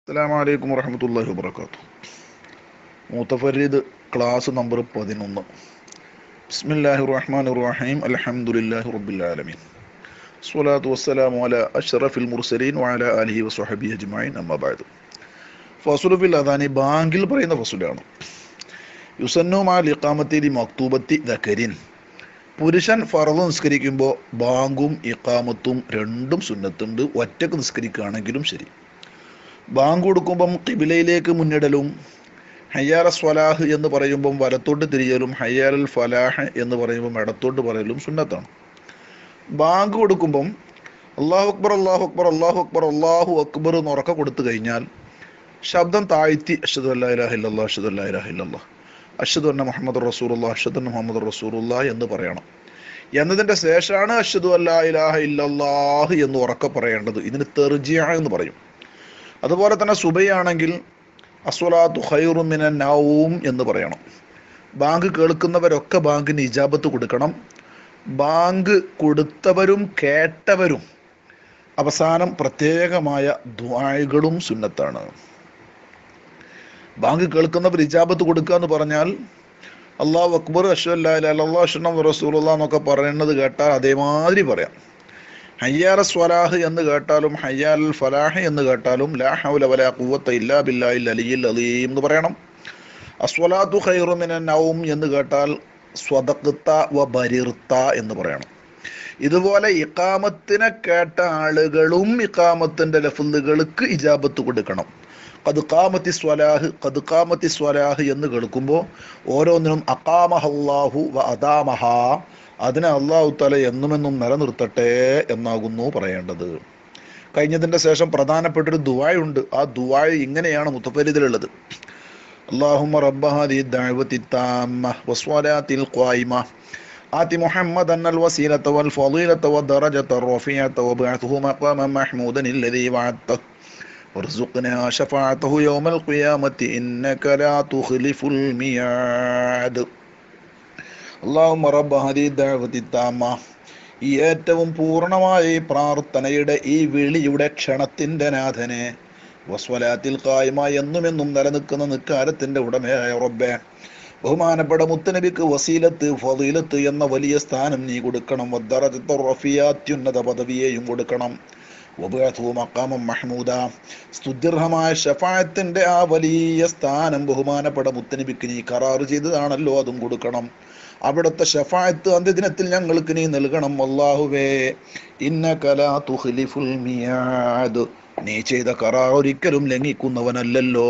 അസ്സലാമു അലൈക്കും വറഹമത്തല്ലാഹി വബർക്കാത്തു മൂത്തഫരീദ് ക്ലാസ് നമ്പർ പതിനൊന്ന് ബിസ്മില്ലാഹി റഹ്മാൻ റഹീം അൽഹംദുലില്ലാഹി റബ്ബിൽ ആലമീൻ സ്വലാത്തു വസ്സലാമു അല അഷ്റഫിൽ മുർസലീൻ വഅല ആലിഹി വസ്വഹബി അജ്മഈൻ അമ്മാ ബഅദ് ഫസുലു ഫിൽ അദാനി ബാങ്കിൽ പറയുന്ന ഫസുലാണ് യുസന്നു മാ ലിഖാമത്തി ലി മക്തൂബത്തി ദക്കരിൻ പുരുഷൻ ഫറദ് നിസ്കരിക്കുമ്പോൾ ബാങ്കും ഇഖാമത്തും രണ്ടും സുന്നത്തുണ്ട് ഒറ്റക്ക് നിസ്കരിക്കുകയാണെങ്കിലും ശരി ബാങ്ക് കൊടുക്കുമ്പം കിബിലയിലേക്ക് മുന്നിടലും ഹയ്യാറ സ്വലാഹ് എന്ന് പറയുമ്പം വലത്തോട്ട് തിരിയലും ഹയ്യാറൽ ഫലാഹ് എന്ന് പറയുമ്പം ഇടത്തോട്ട് പറയലും സുന്നത്താണ് ബാങ്ക് കൊടുക്കുമ്പം അള്ളാഹു അക്ബർ അള്ളാഹു അക്ബർ അള്ളാഹു അക്ബർ അള്ളാഹു അക്ബർ എന്ന് ഉറക്ക കൊടുത്തു കഴിഞ്ഞാൽ ശബ്ദം താഴ്ത്തി അഷദ് അല്ലാ ഇലാഹ ഇല്ലല്ലാ അഷദ് അല്ലാ ഇലാഹ ഇല്ലല്ലാ അഷദ് അന്ന മുഹമ്മദ് റസൂറുല്ലാ അഷദ് അന്ന മുഹമ്മദ് റസൂറുല്ലാ എന്ന് പറയണം എന്നതിൻ്റെ ശേഷമാണ് അഷദു അല്ലാ ഇലാഹ ഇല്ലല്ലാഹ് എന്ന് ഉറക്ക പറയേണ്ടത് ഇതിന് തെർജിയ എന്ന് പറയും അതുപോലെ തന്നെ സുബയാണെങ്കിൽ അസ്വലാത്തു ഖൈറുമിന നൗം എന്ന് പറയണം ബാങ്ക് കേൾക്കുന്നവരൊക്കെ ബാങ്കിന് ഇജാബത്ത് കൊടുക്കണം ബാങ്ക് കൊടുത്തവരും കേട്ടവരും അവസാനം പ്രത്യേകമായ ദ്വായകളും സുന്നത്താണ് ബാങ്ക് കേൾക്കുന്നവർ ഇജാബത്ത് കൊടുക്കുക എന്ന് പറഞ്ഞാൽ അള്ളാഹു അക്ബർ അഷ്വല്ലാ അല്ലാ അഷ്ണം റസൂലുള്ള എന്നൊക്കെ പറയുന്നത് കേട്ടാൽ അതേമാതിരി പറയാം ഹയ്യാറ സ്വലാഹ് എന്ന് കേട്ടാലും ഹയ്യാൽ ഫലാഹ് എന്ന് കേട്ടാലും ലാ ഹൗല വലാ ഖുവത്ത ഇല്ലാ ബില്ലാഹിൽ അലിയിൽ അലീം എന്ന് പറയണം അസ്വലാത്തു ഖൈറുമിന നൗം എന്ന് കേട്ടാൽ സ്വതക്ത വ ബരിർത്ത എന്ന് പറയണം ഇതുപോലെ ഇക്കാമത്തിനെ കേട്ട ആളുകളും ഇക്കാമത്തിന്റെ ലഫുലുകൾക്ക് ഇജാബത്ത് കൊടുക്കണം കത് കാമത്തി സ്വലാഹ് കത് കാമത്തി സ്വലാഹ് എന്ന് കേൾക്കുമ്പോൾ ഓരോന്നിനും അക്കാമഹല്ലാഹു വ അദാമഹ അതിനെ അള്ളാഹു തല എന്നുമെന്നും നിലനിർത്തട്ടെ എന്നാകുന്നു പറയേണ്ടത് കഴിഞ്ഞതിൻ്റെ ശേഷം പ്രധാനപ്പെട്ടൊരു ദുവായുണ്ട് ആ ദുവായ് ഇങ്ങനെയാണ് മുത്തഫരിതിലുള്ളത് اللهم رب هذه الدعوة التامة والصلاة القائمة آت محمدا الوسيلة والفضيلة والدرجة الرفيعة وابعثه مقاما محمودا الذي وعدته وارزقنا شفاعته يوم القيامة إنك لا تخلف الميعاد അള്ളാഹു റബ്ബ ഹദീ ദഅവതി താമ ഈ ഏറ്റവും പൂർണ്ണമായ ഈ പ്രാർത്ഥനയുടെ ഈ വിളിയുടെ ക്ഷണത്തിന്റെ നാഥനെ വസ്വലാത്തിൽ കായ്മ എന്നുമെന്നും നിലനിൽക്കുന്ന നിക്കാരത്തിന്റെ ഉടമയായ റബ്ബെ ബഹുമാനപ്പെട്ട മുത്തനബിക്ക് വസീലത്ത് ഫതീലത്ത് എന്ന വലിയ സ്ഥാനം നീ കൊടുക്കണം വദ്ദറജത്ത് റഫിയ അത്യുന്നത പദവിയെയും കൊടുക്കണം മക്കാമം മഹ്മൂദ സ്തുതിർഹമായ ഷഫായത്തിന്റെ ആ വലിയ സ്ഥാനം ബഹുമാനപ്പെട്ട മുത്തനബിക്ക് നീ കരാറ് ചെയ്തതാണല്ലോ അതും കൊടുക്കണം അവിടുത്തെ ഷഫായത്ത് അന്ത്യദിനത്തിൽ ഞങ്ങൾക്ക് നീ നൽകണം അള്ളാഹുവേ ഇന്ന കലാ തുഹ്ലിഫുൽ മിയാദ് നീ ചെയ്ത കറാർ ഒരിക്കലും ലംഘിക്കുന്നവനല്ലല്ലോ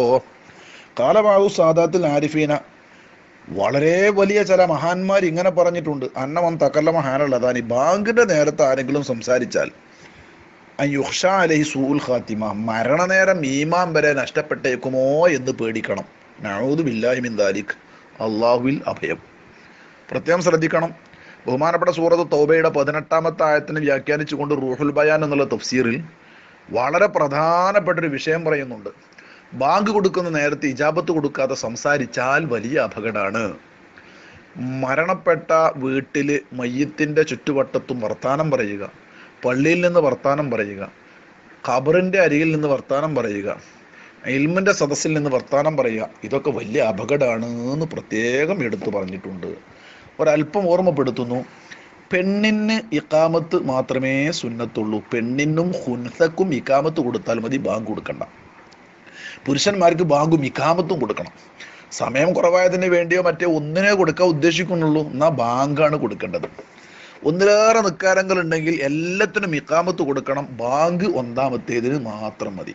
കാലമാവു സാദാത്തിൽ ആരിഫീന വളരെ വലിയ ചില മഹാന്മാർ ഇങ്ങനെ പറഞ്ഞിട്ടുണ്ട് അന്നമം തക്കല്ല മഹാനുള്ളതാണ് ഈ ബാങ്കിന്റെ നേരത്തെ ആരെങ്കിലും സംസാരിച്ചാൽ അയ്യുഷ അലഹി സൂൽ ഖാത്തിമ മരണനേരം ഈമാൻ വരെ നഷ്ടപ്പെട്ടേക്കുമോ എന്ന് പേടിക്കണം നഴൂദ് ബില്ലാഹിമിൻ ദാലിഖ് അള്ളാഹുവിൽ അഭയം പ്രത്യേകം ശ്രദ്ധിക്കണം ബഹുമാനപ്പെട്ട സൂറത്ത് തൗബയുടെ പതിനെട്ടാമത്തെ ആയത്തിന് വ്യാഖ്യാനിച്ചുകൊണ്ട് റൂഹുൽ ബയാൻ എന്നുള്ള തഫ്സീറിൽ വളരെ പ്രധാനപ്പെട്ട ഒരു വിഷയം പറയുന്നുണ്ട് ബാങ്ക് കൊടുക്കുന്ന നേരത്തെ ഇജാബത്ത് കൊടുക്കാതെ സംസാരിച്ചാൽ വലിയ അപകടമാണ് മരണപ്പെട്ട വീട്ടിൽ മയ്യത്തിൻ്റെ ചുറ്റുവട്ടത്തും വർത്താനം പറയുക പള്ളിയിൽ നിന്ന് വർത്താനം പറയുക ഖബറിൻ്റെ അരികിൽ നിന്ന് വർത്താനം പറയുക ഇൽമിൻ്റെ സദസ്സിൽ നിന്ന് വർത്താനം പറയുക ഇതൊക്കെ വലിയ അപകടമാണ് എന്ന് പ്രത്യേകം എടുത്തു പറഞ്ഞിട്ടുണ്ട് ഒരല്പം ഓർമ്മപ്പെടുത്തുന്നു പെണ്ണിന് ഇക്കാമത്ത് മാത്രമേ സുന്നത്തുള്ളൂ പെണ്ണിനും ഹുൻസക്കും ഇക്കാമത്ത് കൊടുത്താൽ മതി ബാങ്ക് കൊടുക്കണ്ട പുരുഷന്മാർക്ക് ബാങ്കും ഇക്കാമത്തും കൊടുക്കണം സമയം കുറവായതിന് വേണ്ടിയോ മറ്റേ ഒന്നിനെ കൊടുക്കാൻ ഉദ്ദേശിക്കുന്നുള്ളൂ എന്നാൽ ബാങ്കാണ് കൊടുക്കേണ്ടത് ഒന്നിലേറെ നിക്കാരങ്ങൾ ഉണ്ടെങ്കിൽ എല്ലാത്തിനും ഇക്കാമത്ത് കൊടുക്കണം ബാങ്ക് ഒന്നാമത്തേതിന് മാത്രം മതി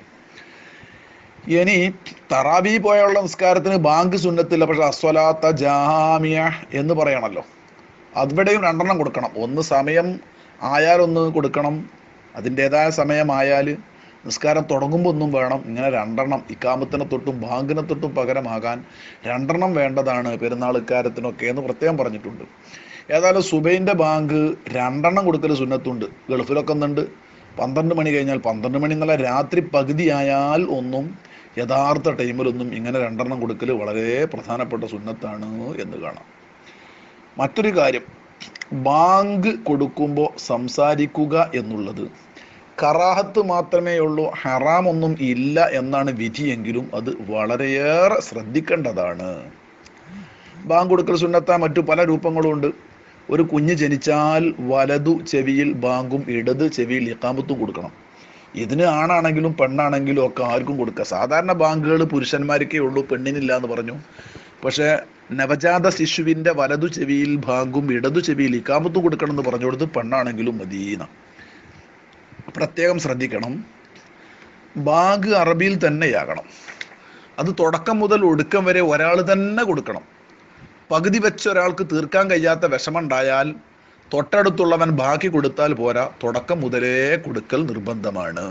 ഇനി തറാബി പോയുള്ള നിസ്കാരത്തിന് ബാങ്ക് സുന്നത്തില്ല പക്ഷെ അസ്വലാത്ത ജാമിയ എന്ന് പറയണല്ലോ അവിടെയും രണ്ടെണ്ണം കൊടുക്കണം ഒന്ന് സമയം ആയാൽ ഒന്ന് കൊടുക്കണം അതിൻ്റെതായ സമയമായാൽ നിസ്കാരം തുടങ്ങുമ്പോൾ ഒന്നും വേണം ഇങ്ങനെ രണ്ടെണ്ണം ഇക്കാമത്തിനെ തൊട്ടും ബാങ്കിനെ തൊട്ടും പകരമാകാൻ രണ്ടെണ്ണം വേണ്ടതാണ് പെരുന്നാൾ ഇക്കാരത്തിനൊക്കെ എന്ന് പ്രത്യേകം പറഞ്ഞിട്ടുണ്ട് ഏതായാലും സുബൈൻ്റെ ബാങ്ക് രണ്ടെണ്ണം കൊടുക്കൽ സുന്നത്തുണ്ട് ഗൾഫിലൊക്കെ ഒന്നുണ്ട് പന്ത്രണ്ട് മണി കഴിഞ്ഞാൽ പന്ത്രണ്ട് മണി എന്നുള്ള രാത്രി പകുതിയായാൽ ഒന്നും യഥാർത്ഥ ടൈമിലൊന്നും ഇങ്ങനെ രണ്ടെണ്ണം കൊടുക്കൽ വളരെ പ്രധാനപ്പെട്ട സുന്നത്താണ് എന്ന് കാണാം മറ്റൊരു കാര്യം ബാങ്ക് കൊടുക്കുമ്പോൾ സംസാരിക്കുക എന്നുള്ളത് കറാഹത്ത് മാത്രമേ ഉള്ളൂ ഹറാമൊന്നും ഇല്ല എന്നാണ് വിധിയെങ്കിലും അത് വളരെയേറെ ശ്രദ്ധിക്കേണ്ടതാണ് ബാങ്ക് കൊടുക്കൽ സുന്നത്ത മറ്റു പല രൂപങ്ങളും ഉണ്ട് ഒരു കുഞ്ഞ് ജനിച്ചാൽ വലതു ചെവിയിൽ ബാങ്കും ഇടത് ചെവിയിൽ ഇക്കാമത്തും കൊടുക്കണം ഇതിന് ആണാണെങ്കിലും പെണ്ണാണെങ്കിലും ഒക്കെ ആർക്കും കൊടുക്കുക സാധാരണ ബാങ്കുകൾ പുരുഷന്മാർക്കേ ഉള്ളൂ പെണ്ണിനില്ല എന്ന് പറഞ്ഞു പക്ഷേ നവജാത ശിശുവിൻ്റെ വലതു ചെവിയിൽ ബാങ്കും ഇടതു ചെവിയിൽ ഇക്കാമത്തും കൊടുക്കണം എന്ന് പറഞ്ഞു കൊടുത്ത് പെണ്ണാണെങ്കിലും മദീന പ്രത്യേകം ശ്രദ്ധിക്കണം ബാങ്ക് അറബിയിൽ തന്നെയാകണം അത് തുടക്കം മുതൽ ഒടുക്കം വരെ ഒരാൾ തന്നെ കൊടുക്കണം പകുതി വെച്ച് ഒരാൾക്ക് തീർക്കാൻ കഴിയാത്ത വിഷമുണ്ടായാൽ തൊട്ടടുത്തുള്ളവൻ ബാക്കി കൊടുത്താൽ പോരാ തുടക്കം മുതലേ കൊടുക്കൽ നിർബന്ധമാണ്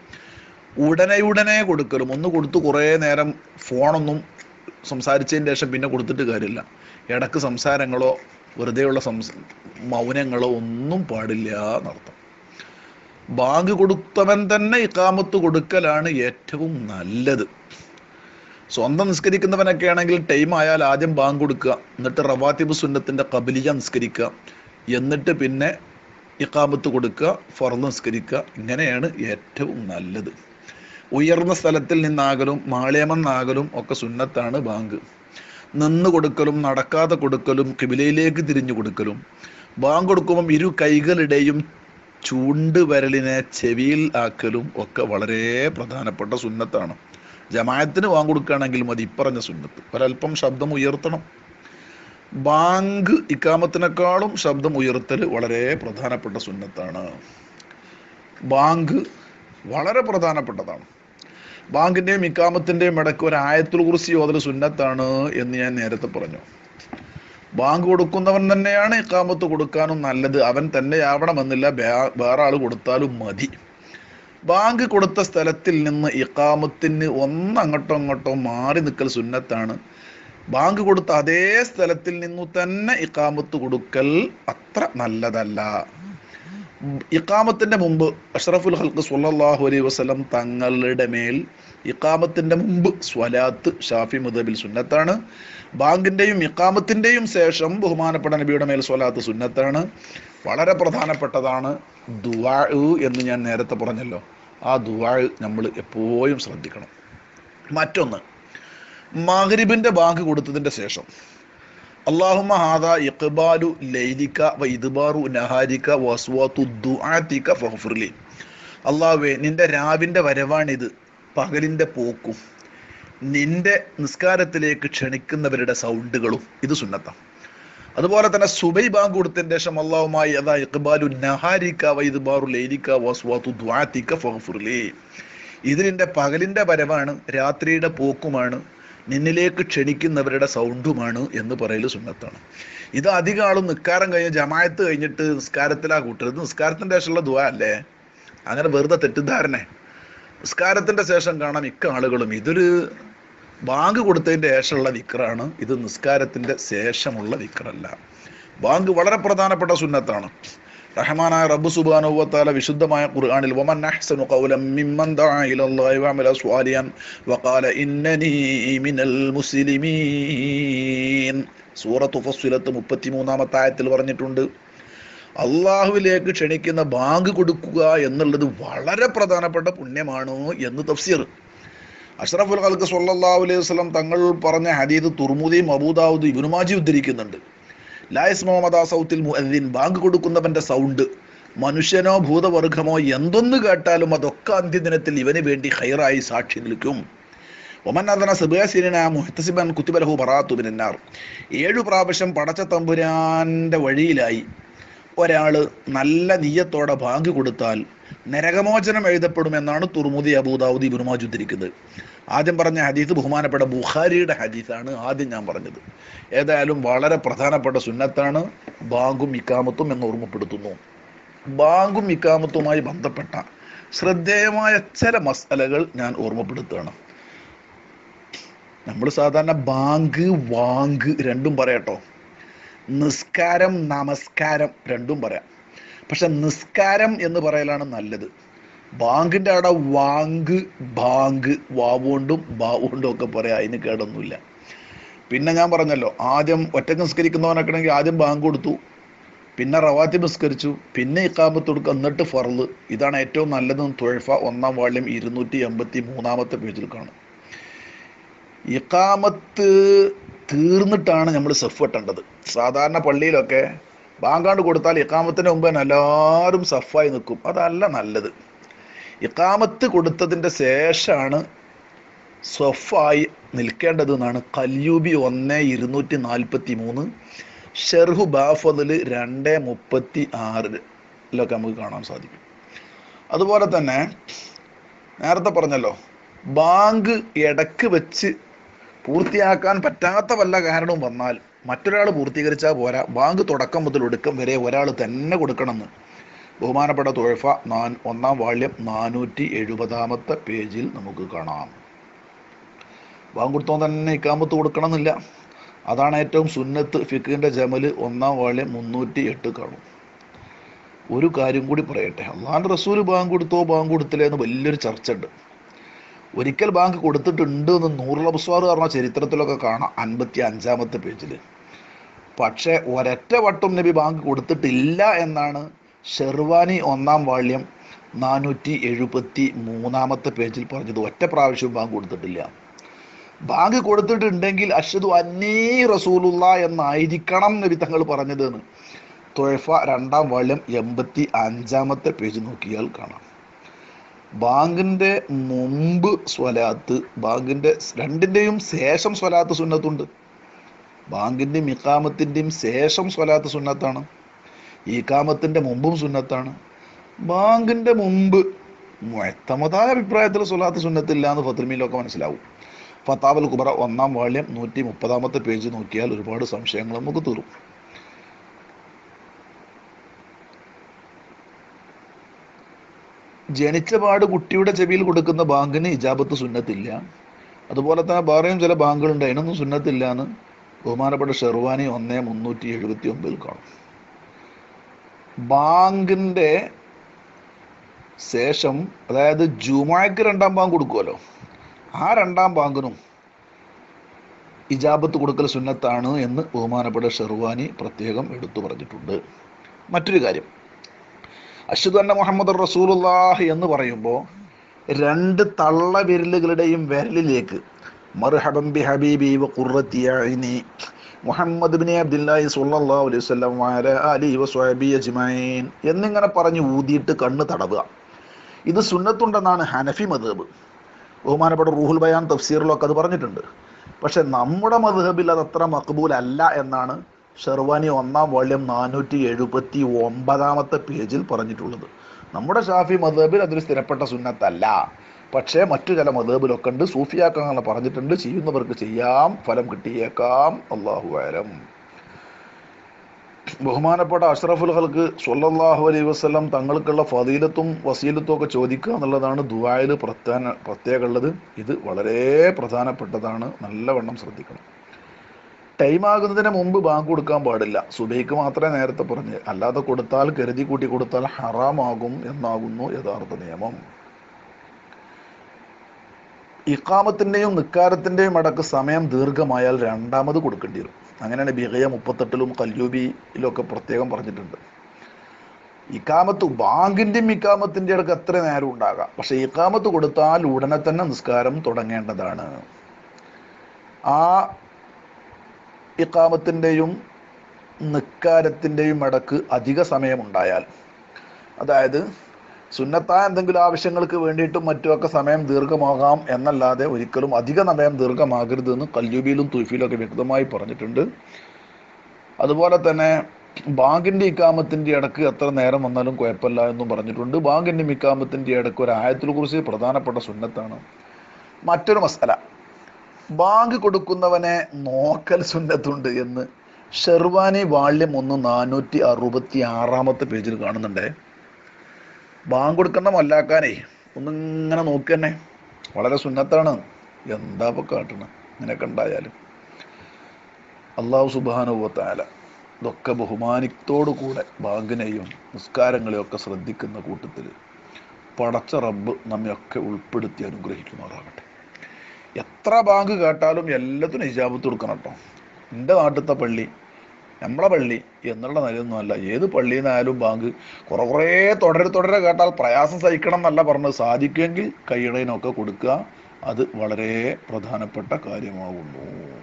ഉടനെ ഉടനെ കൊടുക്കലും ഒന്ന് കൊടുത്ത് കുറേ നേരം ഫോണൊന്നും സംസാരിച്ചതിന് ശേഷം പിന്നെ കൊടുത്തിട്ട് കാര്യമില്ല ഇടക്ക് സംസാരങ്ങളോ വെറുതെയുള്ള സംസ മൗനങ്ങളോ ഒന്നും പാടില്ല എന്നർത്ഥം ബാങ്ക് കൊടുത്തവൻ തന്നെ ഇക്കാമത്ത് കൊടുക്കലാണ് ഏറ്റവും നല്ലത് സ്വന്തം നിസ്കരിക്കുന്നവനൊക്കെ ആണെങ്കിൽ ടൈം ആയാൽ ആദ്യം ബാങ്ക് കൊടുക്കുക എന്നിട്ട് റവാത്തിബ് സുന്നത്തിന്റെ കബലിയ നിസ്കരിക്കുക എന്നിട്ട് പിന്നെ ഇക്കാമത്ത് കൊടുക്കുക ഫർദ് നിസ്കരിക്കുക ഇങ്ങനെയാണ് ഏറ്റവും നല്ലത് ഉയർന്ന സ്ഥലത്തിൽ നിന്നാകലും മാളേമെന്നാകലും ഒക്കെ സുന്നത്താണ് ബാങ്ക് നിന്ന് കൊടുക്കലും നടക്കാതെ കൊടുക്കലും കിബിലയിലേക്ക് തിരിഞ്ഞു കൊടുക്കലും ബാങ്ക് കൊടുക്കുമ്പം ഇരു കൈകളുടെയും ചൂണ്ട് വിരലിനെ ചെവിയിൽ ആക്കലും ഒക്കെ വളരെ പ്രധാനപ്പെട്ട സുന്നത്താണ് ജമായത്തിന് ബാങ്ക് കൊടുക്കുകയാണെങ്കിൽ മതി ഇപ്പറഞ്ഞ സുന്നത്ത് ഒരല്പം ശബ്ദം ഉയർത്തണം ബാങ്ക് ഇക്കാമത്തിനേക്കാളും ശബ്ദം ഉയർത്തൽ വളരെ പ്രധാനപ്പെട്ട സുന്നത്താണ് ബാങ്ക് വളരെ പ്രധാനപ്പെട്ടതാണ് ബാങ്കിന്റെയും ഇക്കാമത്തിന്റെയും ഇടയ്ക്ക് ഒരു ആയത്തുൽ കുറിച്ച് ഓതൽ സുന്നത്താണ് എന്ന് ഞാൻ നേരത്തെ പറഞ്ഞു ബാങ്ക് കൊടുക്കുന്നവൻ തന്നെയാണ് ഇക്കാമത്ത് കൊടുക്കാനും നല്ലത് അവൻ തന്നെയാവണമെന്നില്ല ബേ- വേറെ ആൾ കൊടുത്താലും മതി ബാങ്ക് കൊടുത്ത സ്ഥലത്തിൽ നിന്ന് ഇക്കാമത്തിന് ഒന്ന് അങ്ങോട്ടോ അങ്ങോട്ടോ മാറി നിൽക്കൽ സുന്നത്താണ് ബാങ്ക് കൊടുത്ത അതേ സ്ഥലത്തിൽ നിന്നു തന്നെ ഇക്കാമത്ത് കൊടുക്കൽ അത്ര നല്ലതല്ല ഇക്കാമത്തിന്റെ മുമ്പ് അഷ്റഫുൽ ഹൽക്ക് സ്വല്ലല്ലാഹു അലൈഹി വസല്ലം തങ്ങളുടെ മേൽ ഇക്കാമത്തിന്റെ മുമ്പ് സ്വലാത്ത് ഷാഫി മുദബിൽ സുന്നത്താണ് ബാങ്കിന്റെയും ഇക്കാമത്തിന്റെയും ശേഷം ബഹുമാനപ്പെട്ട നബിയുടെ മേൽ സ്വലാത്ത് സുന്നത്താണ് വളരെ പ്രധാനപ്പെട്ടതാണ് ദുവാ എന്ന് ഞാൻ നേരത്തെ പറഞ്ഞല്ലോ ആ ദുവാ നമ്മൾ എപ്പോഴും ശ്രദ്ധിക്കണം മറ്റൊന്ന് മഗ്രിബിന്റെ ബാങ്ക് കൊടുത്തതിന്റെ ശേഷം അള്ളാഹുമ്മ ഹാദ ഇഖ്ബാലു ലൈലിക വ ഇദ്ബാറു നഹാരിക വസ്വാതു ദുആതിക ഫഗ്ഫിർലി അള്ളാഹുവേ നിന്റെ രാവിന്റെ വരവാണിത് പകലിന്റെ പോക്കും നിന്റെ നിസ്കാരത്തിലേക്ക് ക്ഷണിക്കുന്നവരുടെ സൗണ്ടുകളും ഇത് സുന്നത്താണ് അതുപോലെ തന്നെ സുബൈ ബാങ്ക് കൊടുത്തതിന് ശേഷം അള്ളാഹുമായി അതാ ഇഖ്ബാലു നഹാരിക വ ഇദ്ബാറു ലൈലിക വസ്വാതു ദുആതിക ഫഗ്ഫിർലി ഇത് നിന്റെ പകലിന്റെ വരവാണ് രാത്രിയുടെ പോക്കുമാണ് നിന്നിലേക്ക് ക്ഷണിക്കുന്നവരുടെ സൗണ്ടുമാണ് എന്ന് പറയൽ സുന്നത്താണ് ഇത് അധികം ആളും നിസ്കാരം കഴിഞ്ഞ് ജമായത്ത് കഴിഞ്ഞിട്ട് നിസ്കാരത്തിലാ കൂട്ടരുത് നിസ്കാരത്തിന്റെ ശേഷമുള്ള ദുആ അല്ലേ അങ്ങനെ വെറുതെ തെറ്റിദ്ധാരണ നിസ്കാരത്തിന്റെ ശേഷം കാണാം മിക്ക ആളുകളും ഇതൊരു ബാങ്ക് കൊടുത്തതിന്റെ ശേഷമുള്ള വിക്രാണ് ഇത് നിസ്കാരത്തിന്റെ ശേഷമുള്ള വിക്രല്ല ബാങ്ക് വളരെ പ്രധാനപ്പെട്ട സുന്നത്താണ് റഹ്മാനായ റബ്ബ് സുബ്ഹാനഹു വ തആല വിശുദ്ധമായ ഖുർആനിൽ വമൻ അഹ്സനു ഖൗലൻ മിമ്മൻ ദഅ ഇലല്ലാഹി വഅമല സ്വാലിഹൻ വഖാല ഇന്നനി മിനൽ മുസ്ലിമീൻ സൂറത്ത് ഫസ്സിലത്ത് മുപ്പത്തിമൂന്നാമത്തെ ആയത്തിൽ പറഞ്ഞിട്ടുണ്ട് അള്ളാഹുവിലേക്ക് ക്ഷണിക്കുന്ന ബാങ്ക് കൊടുക്കുക എന്നുള്ളത് വളരെ പ്രധാനപ്പെട്ട പുണ്യമാണ് എന്ന് തഫ്സീർ അഷ്റഫുൽ ഖൽക്ക് സല്ലല്ലാഹു അലൈഹി വസല്ലം തങ്ങൾ പറഞ്ഞ ഹദീദ് തുർമുദിയും അബൂദാവൂദ് ഇബ്നുമാജി ഉദ്ധരിക്കുന്നുണ്ട് ലായസ് മുഹമ്മദ് സൗത്തിൽ മുഅദ്ദിൻ ബാങ്ക് കൊടുക്കുന്നവന്റെ സൗണ്ട് മനുഷ്യനോ ഭൂതവർഗമോ എന്തൊന്ന് കേട്ടാലും അതൊക്കെ അന്ത്യദിനത്തിൽ ഇവന് വേണ്ടി ഹൈറായി സാക്ഷി നിൽക്കും ഒമൻ അതന സിബാസിന മുഹത്തസിബൻ കുത്തിബലഹു ബറാത്തു ബിന്നാർ ഏഴു പ്രാവശ്യം പടച്ച തമ്പുരാന്റെ വഴിയിലായി ഒരാള് നല്ല നീയത്തോടെ ബാങ്ക് കൊടുത്താൽ നരകമോചനം എഴുതപ്പെടുമെന്നാണ് തുർമുദി അബൂദാവൂദ് ഇബുനുമാജ് ഉദ്ധരിക്കുന്നത് ആദ്യം പറഞ്ഞ ഹദീസ് ബഹുമാനപ്പെട്ട ബുഖാരിയുടെ ഹദീസാണ് ആദ്യം ഞാൻ പറഞ്ഞത് ഏതായാലും വളരെ പ്രധാനപ്പെട്ട സുന്നത്താണ് ബാങ്കും ഇക്കാമത്തും എന്ന് ഓർമ്മപ്പെടുത്തുന്നു ബാങ്കും ഇക്കാമത്തുമായി ബന്ധപ്പെട്ട ശ്രദ്ധേയമായ ചില മസാലകൾ ഞാൻ ഓർമ്മപ്പെടുത്തുകയാണ് നമ്മൾ സാധാരണ ബാങ്ക് വാങ്ക് രണ്ടും പറയട്ടോ നിസ്കാരം നമസ്കാരം രണ്ടും പറയാം പക്ഷെ നിസ്കാരം എന്ന് പറയലാണ് നല്ലത് ബാങ്കിന്റെ അവിടെ വാങ്ക് ബാങ്ക് വാവുകൊണ്ടും ബാവുകൊണ്ടും ഒക്കെ പറയാം അതിന് കേടൊന്നുമില്ല പിന്നെ ഞാൻ പറഞ്ഞല്ലോ ആദ്യം ഒറ്റക്ക് നിസ്കരിക്കുന്നവനൊക്കെ ആണെങ്കിൽ ആദ്യം ബാങ്ക് കൊടുത്തു പിന്നെ റവാത്തി നിസ്കരിച്ചു പിന്നെ ഇക്കാമത്ത് കൊടുക്കുക എന്നിട്ട് ഫർള് ഇതാണ് ഏറ്റവും നല്ലതെന്ന് തൊഴഫ ഒന്നാം വാള്യം ഇരുന്നൂറ്റി എൺപത്തി മൂന്നാമത്തെ പേജിൽ കാണും ഇക്കാമത്ത് തീർന്നിട്ടാണ് നമ്മൾ സെഫ് വെട്ടേണ്ടത് സാധാരണ പള്ളിയിലൊക്കെ ബാങ്കാണ്ട് കൊടുത്താൽ ഇക്കാമത്തിന് മുമ്പ് തന്നെ എല്ലാവരും സഫായി നിൽക്കും അതല്ല നല്ലത് ഇക്കാമത്ത് കൊടുത്തതിൻ്റെ ശേഷമാണ് സ്വഫായി നിൽക്കേണ്ടത് എന്നാണ് കല്യൂബി ഒന്ന് ഇരുന്നൂറ്റി നാൽപ്പത്തി മൂന്ന് ഷെർഹു ബാഫതിൽ രണ്ട് മുപ്പത്തി ആറിലൊക്കെ നമുക്ക് കാണാൻ സാധിക്കും അതുപോലെ തന്നെ നേരത്തെ പറഞ്ഞല്ലോ ബാങ്ക് ഇടക്ക് വെച്ച് പൂർത്തിയാക്കാൻ പറ്റാത്ത വല്ല കാരണവും വന്നാൽ മറ്റൊരാൾ പൂർത്തീകരിച്ചാൽ പോരാ ബാങ്ക് തുടക്കം മുതൽ ഒടുക്കം വരെ ഒരാൾ തന്നെ കൊടുക്കണമെന്ന് ബഹുമാനപ്പെട്ട തുഴഫ നാൻ ഒന്നാം വാള്യം നാനൂറ്റി എഴുപതാമത്തെ പേജിൽ നമുക്ക് കാണാം ബാങ്ക് കൊടുത്തോൻ തന്നെ ഇക്കാമത്ത് കൊടുക്കണമെന്നില്ല അതാണ് ഏറ്റവും സുന്നത്ത് ഫിഖിൻ്റെ ജമല് ഒന്നാം വാള്യം മുന്നൂറ്റി എട്ട് കാണും ഒരു കാര്യം കൂടി പറയട്ടെ അള്ളാഹാൻ്റെ റസൂൽ ബാങ്ക് കൊടുത്തോ ബാങ്ക് കൊടുത്തില്ലേ എന്ന് വലിയൊരു ചർച്ച ഉണ്ട് ഒരിക്കൽ ബാങ്ക് കൊടുത്തിട്ടുണ്ട് എന്ന് നൂറുള്ള ബുസ്വാർ പറഞ്ഞ ചരിത്രത്തിലൊക്കെ കാണാം അൻപത്തി അഞ്ചാമത്തെ പേജിൽ പക്ഷേ ഒരൊറ്റ വട്ടം നബി ബാങ്ക് കൊടുത്തിട്ടില്ല എന്നാണ് ഷെർവാനി ഒന്നാം വാള്യം നാനൂറ്റി എഴുപത്തി മൂന്നാമത്തെ പേജിൽ പറഞ്ഞത് ഒറ്റ പ്രാവശ്യവും ബാങ്ക് കൊടുത്തിട്ടില്ല ബാങ്ക് കൊടുത്തിട്ടുണ്ടെങ്കിൽ അഷദു അന്നീ റസൂലുള്ള എന്നായിരിക്കണം നബി തങ്ങൾ പറഞ്ഞതെന്ന് തൊഴഫ രണ്ടാം വാള്യം എൺപത്തി അഞ്ചാമത്തെ പേജ് നോക്കിയാൽ കാണാം ബാങ്കിന്റെ മുമ്പ് സ്വലാത്ത് ബാങ്കിന്റെ രണ്ടിന്റെയും ശേഷം സ്വലാത്ത് സുന്നത്തുണ്ട് ബാങ്കിന്റെയും ഇക്കാമത്തിന്റെയും ശേഷം സ്വലാത്ത് സുന്നത്താണ് ഈക്കാമത്തിന്റെ മുമ്പും സുന്നത്താണ് ബാങ്കിന്റെ മുമ്പ് മുഴത്തമതായ അഭിപ്രായത്തിൽ സ്വലാത്ത് സുന്നത്തില്ല എന്ന് ഫത്രിമീലൊക്കെ മനസ്സിലാവും ഫത്താവൽ കുബറ ഒന്നാം വാള്യം നൂറ്റി മുപ്പതാമത്തെ പേജ് നോക്കിയാൽ ഒരുപാട് സംശയങ്ങൾ നമുക്ക് തീറും ജനിച്ച പാട് കുട്ടിയുടെ ചെവിയിൽ കൊടുക്കുന്ന ബാങ്കിന് ഇജാബത്ത് സുന്നത്തില്ല അതുപോലെ തന്നെ വേറെയും ചില ബാങ്കുകളുണ്ട് അതിനൊന്നും സുന്നത്തില്ല എന്ന് ബഹുമാനപ്പെട്ട ഷെർവാനി ഒന്നേ മുന്നൂറ്റി എഴുപത്തി ഒമ്പതിൽ കാണും ബാങ്കിന്റെ ശേഷം അതായത് ജുമാക്ക് രണ്ടാം ബാങ്ക് കൊടുക്കുമല്ലോ ആ രണ്ടാം ബാങ്കിനും ഇജാബത്ത് കൊടുക്കൽ സുന്നത്താണ് എന്ന് ബഹുമാനപ്പെട്ട ഷെർവാനി പ്രത്യേകം എടുത്തു പറഞ്ഞിട്ടുണ്ട് മറ്റൊരു കാര്യം അഷ്ഹദു അന്ന മുഹമ്മദ് റസൂലുള്ളാഹ് എന്ന് പറയുമ്പോൾ രണ്ട് തള്ള വിരലുകളുടെയും വിരലിലേക്ക് മർഹബം ബി ഹബീബി വ ഖുർറത്തി അയ്നി മുഹമ്മദ് ബിൻ അബ്ദുല്ലാഹി സ്വല്ലല്ലാഹു അലൈഹി വസല്ലം വഅല ആലിഹി വസ്വഹബി അജ്മഈൻ എന്നിങ്ങനെ പറഞ്ഞ് ഊതിയിട്ട് കണ്ണ് തടവുക ഇത് സുന്നത്തുണ്ടെന്നാണ് ഹനഫി മദ്ഹബ് ബഹുമാനപ്പെട്ട റൂഹുൽ ബയാൻ തഫ്സീറിലൊക്കെ അത് പറഞ്ഞിട്ടുണ്ട് പക്ഷെ നമ്മുടെ മദ്ഹബിൽ അത് അത്ര മക്ബൂൽ അല്ല എന്നാണ് ഷെർവാനി ഒന്നാം വാള്യം നാനൂറ്റി എഴുപത്തി ഒമ്പതാമത്തെ പേജിൽ പറഞ്ഞിട്ടുള്ളത് നമ്മുടെ ഷാഫി മദ്ഹബിൽ അതൊരു സ്ഥിരപ്പെട്ട സുന്നത്തല്ല പക്ഷേ മറ്റു ചില മദ്ഹബിലൊക്കെ ഉണ്ട് സൂഫിയാക്കങ്ങൾ പറഞ്ഞിട്ടുണ്ട് ചെയ്യുന്നവർക്ക് ചെയ്യാം ഫലം കിട്ടിയേക്കാം അള്ളാഹു ആലം ബഹുമാനപ്പെട്ട അഷ്റഫുൽ ഹൽക്ക് സ്വല്ലല്ലാഹു അലൈഹി വസല്ലം തങ്ങൾക്കുള്ള ഫതീലത്തും വസീലത്തും ഒക്കെ ചോദിക്കുക എന്നുള്ളതാണ് ദുബായിൽ പ്രധാന പ്രത്യേകമുള്ളത് ഇത് വളരെ പ്രധാനപ്പെട്ടതാണ് നല്ലവണ്ണം ശ്രദ്ധിക്കണം ടൈം ആകുന്നതിന് മുമ്പ് ബാങ്ക് കൊടുക്കാൻ പാടില്ല സുബൈക്ക് മാത്രമേ നേരത്തെ പറഞ്ഞ് അല്ലാതെ കൊടുത്താൽ കരുതി കൂട്ടി കൊടുത്താൽ ഹറാമാകും എന്നാകുന്നു യഥാർത്ഥ നിയമം ഇക്കാമത്തിൻ്റെയും നിക്കാരത്തിൻ്റെയും അടക്ക് സമയം ദീർഘമായാൽ രണ്ടാമത് കൊടുക്കേണ്ടി വരും അങ്ങനെയാണ് ബിഹയ മുപ്പത്തെട്ടിലും കല്യൂബിയിലൊക്കെ പ്രത്യേകം പറഞ്ഞിട്ടുണ്ട് ഇക്കാമത്ത് ബാങ്കിൻ്റെയും ഇക്കാമത്തിൻ്റെ ഇടക്ക് എത്ര നേരം ഉണ്ടാകാം പക്ഷെ ഇക്കാമത്ത് കൊടുത്താൽ ഉടനെ തന്നെ നിസ്കാരം തുടങ്ങേണ്ടതാണ് ആ ഇക്കാമത്തിൻ്റെയും നിക്കാരത്തിൻ്റെയും ഇടക്ക് അധിക സമയമുണ്ടായാൽ അതായത് സുന്നത്തായ എന്തെങ്കിലും ആവശ്യങ്ങൾക്ക് വേണ്ടിയിട്ടും മറ്റുമൊക്കെ സമയം ദീർഘമാകാം എന്നല്ലാതെ ഒരിക്കലും അധിക സമയം ദീർഘമാകരുത് എന്ന് കല്യൂബിയിലും തുഫിയിലും ഒക്കെ വ്യക്തമായി പറഞ്ഞിട്ടുണ്ട് അതുപോലെ തന്നെ ബാങ്കിന്റെ ഇക്കാമത്തിന്റെ ഇടക്ക് എത്ര നേരം വന്നാലും കുഴപ്പമില്ല എന്നും പറഞ്ഞിട്ടുണ്ട് ബാങ്കിന്റെ ഇക്കാമത്തിന്റെ ഇടക്ക് ഒരു ആയത്തിനെ കുറിച്ച് പ്രധാനപ്പെട്ട സുന്നത്താണ് മറ്റൊരു മസാല ബാങ്ക് കൊടുക്കുന്നവനെ നോക്കൽ സുന്നത്തുണ്ട് എന്ന് ഷെർവാനി വാള്യം ഒന്ന് നാനൂറ്റി അറുപത്തി ആറാമത്തെ പേജിൽ കാണുന്നുണ്ടേ ബാങ്ക് കൊടുക്കുന്ന മല്ലാക്കാനേ ഒന്നിങ്ങനെ നോക്കി തന്നെ വളരെ സുന്നത്താണ് എന്താ ഇപ്പൊ കാട്ടണ ഇങ്ങനെയൊക്കെ ഉണ്ടായാലും അള്ളാഹു സുബാനുഭവത്തായാല ഇതൊക്കെ ബഹുമാനത്തോടു കൂടെ ബാങ്കിനെയും നിസ്കാരങ്ങളെയും ഒക്കെ ശ്രദ്ധിക്കുന്ന കൂട്ടത്തിൽ പടച്ച റബ്ബ് നമ്മയൊക്കെ ഉൾപ്പെടുത്തി അനുഗ്രഹിക്കുമാറാകട്ടെ എത്ര ബാങ്ക് കേട്ടാലും എല്ലാത്തിനും ഹിജാബത്ത് കൊടുക്കണം കേട്ടോ എൻ്റെ നാട്ടിലത്തെ പള്ളി നമ്മളെ പള്ളി എന്നുള്ള നിലയൊന്നുമല്ല ഏത് പള്ളിയിൽ നിന്നായാലും ബാങ്ക് കുറെ കുറേ തുടരെ തുടരെ കേട്ടാൽ പ്രയാസം സഹിക്കണം എന്നല്ല പറഞ്ഞത് സാധിക്കുമെങ്കിൽ കൈയിടയിനൊക്കെ കൊടുക്കുക അത് വളരെ പ്രധാനപ്പെട്ട കാര്യമാകുന്നു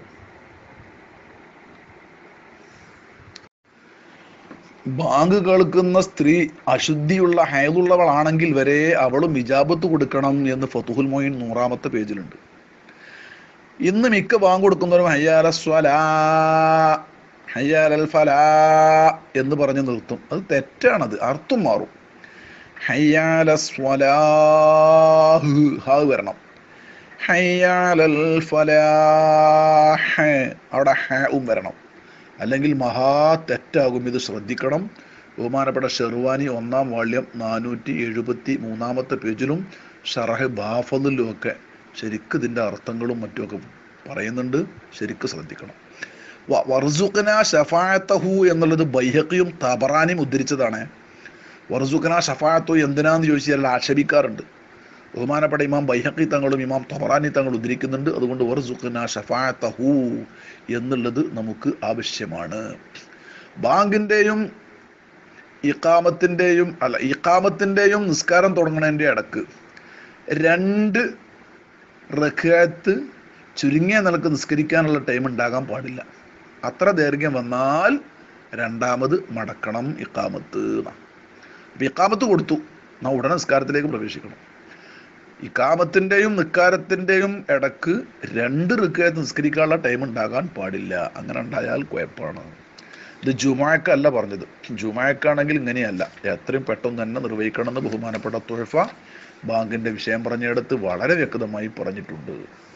ബാങ്ക് കേൾക്കുന്ന സ്ത്രീ അശുദ്ധിയുള്ള ഹൈദുള്ളവളാണെങ്കിൽ വരെ അവളും ഇജാബത്ത് കൊടുക്കണം എന്ന് ഫതുഹുൽ മൊയിൻ നൂറാമത്തെ പേജിലുണ്ട് ഇന്ന് മിക്ക ബാങ്ക് കൊടുക്കുന്നവരും ഹയ്യാല സ്വലാ ഹയ്യാലൽ ഫലാ എന്ന് പറഞ്ഞ് നിർത്തും അത് തെറ്റാണത് അർത്ഥം മാറും ഹയ്യാല സ്വലാഹ് ഹാ വരണം ഹയ്യാലൽ ഫലാഹ് അവിടെ ഹും വരണം അല്ലെങ്കിൽ മഹാ തെറ്റാകും ഇത് ശ്രദ്ധിക്കണം ബഹുമാനപ്പെട്ട ഷെർവാനി ഒന്നാം വാള്യം നാനൂറ്റി എഴുപത്തി മൂന്നാമത്തെ പേജിലും ഷറഹ് ബാഫലിലും ഒക്കെ ശരിക്കും ഇതിൻ്റെ അർത്ഥങ്ങളും മറ്റുമൊക്കെ പറയുന്നുണ്ട് ശരിക്കും ശ്രദ്ധിക്കണം വ- വർസുഖന ഷഫായത്തഹു എന്നുള്ളത് ബൈഹക്കിയും തബറാനിയും ഉദ്ധരിച്ചതാണ് വർസുഖന ഷഫായത്തു എന്തിനാന്ന് ചോദിച്ചാൽ ആക്ഷേപിക്കാറുണ്ട് ബഹുമാനപ്പെട്ട ഇമാം ബൈഹക്കി തങ്ങളും ഇമാം തൊബറാനി തങ്ങളും ഉദ്ധരിക്കുന്നുണ്ട് അതുകൊണ്ട് വർസുഖന ഷഫായത്തഹു എന്നുള്ളത് നമുക്ക് ആവശ്യമാണ് ബാങ്കിൻ്റെയും ഇക്കാമത്തിൻ്റെയും അല്ല ഇക്കാമത്തിൻ്റെയും നിസ്കാരം തുടങ്ങണതിൻ്റെ ഇടക്ക് രണ്ട് റഖാത്ത് ചുരുങ്ങിയ നിലക്ക് നിസ്കരിക്കാനുള്ള ടൈം ഉണ്ടാകാൻ പാടില്ല അത്ര ദൈർഘ്യം വന്നാൽ രണ്ടാമത് മടക്കണം ഇക്കാമത്ത് എന്നാ. അപ്പൊ ഇക്കാമത്ത് കൊടുത്തു നാ ഉടനെ നിസ്കാരത്തിലേക്ക് പ്രവേശിക്കണം ഇക്കാമത്തിൻ്റെയും നിക്കാരത്തിൻ്റെയും ഇടക്ക് രണ്ട് റിക്കായത്ത് നിസ്കരിക്കാനുള്ള ടൈം ഉണ്ടാകാൻ പാടില്ല അങ്ങനെ ഉണ്ടായാൽ കുഴപ്പമാണ് ഇത് ജുമാക്കല്ല പറഞ്ഞത് ജുമാക്കാണെങ്കിൽ ഇങ്ങനെയല്ല എത്രയും പെട്ടെന്ന് തന്നെ നിർവഹിക്കണമെന്ന് ബഹുമാനപ്പെട്ട തുഴഫ ബാങ്കിന്റെ വിഷയം പറഞ്ഞെടുത്ത് വളരെ വ്യക്തമായി പറഞ്ഞിട്ടുണ്ട്